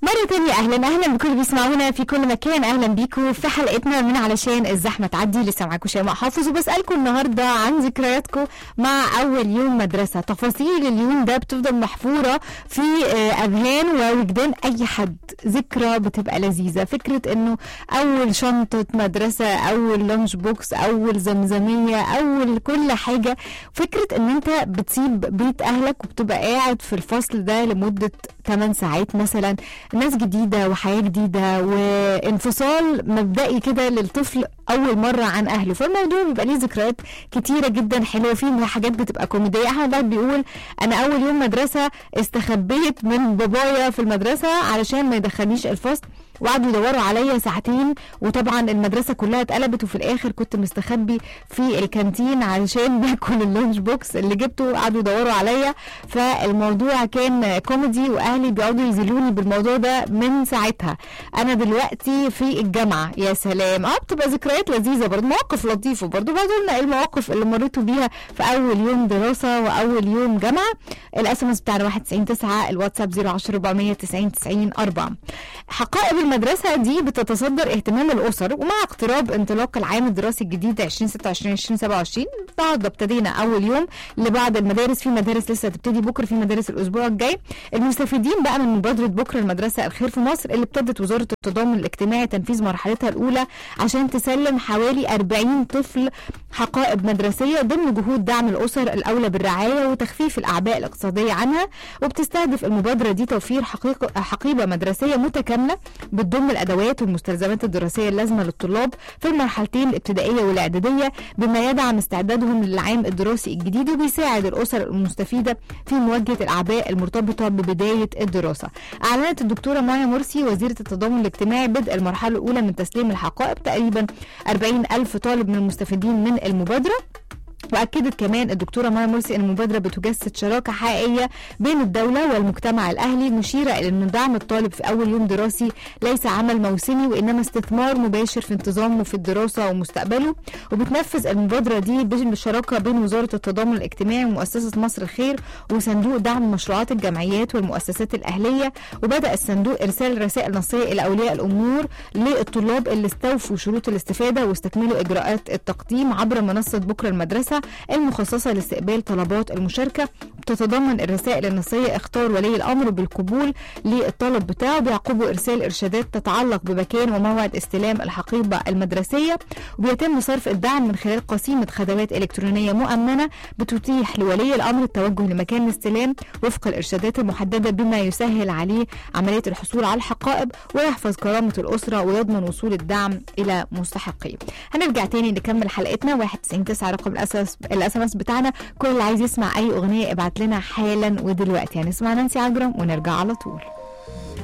مرة تانية أهلا أهلا بكل اللي بيسمعونا في كل مكان أهلا بيكم في حلقتنا من علشان الزحمة تعدي لسه معاكم شيماء حافظ وبسألكم النهاردة عن ذكرياتكم مع أول يوم مدرسة تفاصيل اليوم ده بتفضل محفورة في آه، أذهان ووجدان أي حد ذكرى بتبقى لذيذة فكرة إنه أول شنطة مدرسة أول لانش بوكس أول زمزمية أول كل حاجة فكرة إن أنت بتسيب بيت أهلك وبتبقى قاعد في الفصل ده لمدة 8 ساعات مثلا ناس جديدة وحياة جديدة وانفصال مبدئي كده للطفل أول مرة عن أهله فالموضوع بيبقى ليه ذكريات كتيرة جدا حلوة فيه حاجات بتبقى كوميدية أحمد بقى بيقول أنا أول يوم مدرسة استخبيت من بابايا في المدرسة علشان ما يدخلنيش الفصل وقعدوا يدوروا عليا ساعتين وطبعا المدرسه كلها اتقلبت وفي الاخر كنت مستخبي في الكانتين علشان باكل اللانش بوكس اللي جبته قعدوا يدوروا عليا فالموضوع كان كوميدي واهلي بيقعدوا يزيلوني بالموضوع ده من ساعتها انا دلوقتي في الجامعه يا سلام اه بتبقى ذكريات لذيذه برضه مواقف لطيفه برضه بعدوا لنا إيه المواقف اللي مريتوا بيها في اول يوم دراسه واول يوم جامعه الاس ام اس بتاعنا 199 الواتساب 010 490 90 4 حقائب المدرسة دي بتتصدر اهتمام الأسر ومع اقتراب انطلاق العام الدراسي الجديد 2026 2027 النهارده ابتدينا أول يوم لبعض المدارس في مدارس لسه هتبتدي بكرة في مدارس الأسبوع الجاي المستفيدين بقى من مبادرة بكرة المدرسة الخير في مصر اللي ابتدت وزارة التضامن الاجتماعي تنفيذ مرحلتها الأولى عشان تسلم حوالي 40 طفل حقائب مدرسية ضمن جهود دعم الأسر الأولى بالرعاية وتخفيف الأعباء الاقتصادية عنها وبتستهدف المبادرة دي توفير حقيقة حقيبة مدرسية متكاملة بتضم الادوات والمستلزمات الدراسيه اللازمه للطلاب في المرحلتين الابتدائيه والاعداديه بما يدعم استعدادهم للعام الدراسي الجديد وبيساعد الاسر المستفيده في مواجهه الاعباء المرتبطه ببدايه الدراسه. اعلنت الدكتوره مايا مرسي وزيره التضامن الاجتماعي بدء المرحله الاولى من تسليم الحقائب تقريبا 40 الف طالب من المستفيدين من المبادره واكدت كمان الدكتوره مايا مرسي ان المبادره بتجسد شراكه حقيقيه بين الدوله والمجتمع الاهلي مشيره الى ان دعم الطالب في اول يوم دراسي ليس عمل موسمي وانما استثمار مباشر في انتظامه في الدراسه ومستقبله وبتنفذ المبادره دي بالشراكه بين وزاره التضامن الاجتماعي ومؤسسه مصر الخير وصندوق دعم مشروعات الجمعيات والمؤسسات الاهليه وبدا الصندوق ارسال رسائل نصيه الى اولياء الامور للطلاب اللي استوفوا شروط الاستفاده واستكملوا اجراءات التقديم عبر منصه بكره المدرسه المخصصة لاستقبال طلبات المشاركة بتتضمن الرسائل النصية اختار ولي الأمر بالقبول للطلب بتاعه بيعقبه إرسال إرشادات تتعلق بمكان وموعد استلام الحقيبة المدرسية وبيتم صرف الدعم من خلال قسيمة خدمات إلكترونية مؤمنة بتتيح لولي الأمر التوجه لمكان الاستلام وفق الإرشادات المحددة بما يسهل عليه عملية الحصول على الحقائب ويحفظ كرامة الأسرة ويضمن وصول الدعم إلى مستحقيه هنرجع تاني نكمل حلقتنا 199 رقم الأساس الاس ام اس بتاعنا كل اللي عايز يسمع اي اغنيه ابعت لنا حالا ودلوقتي هنسمع نانسي عجرم ونرجع على طول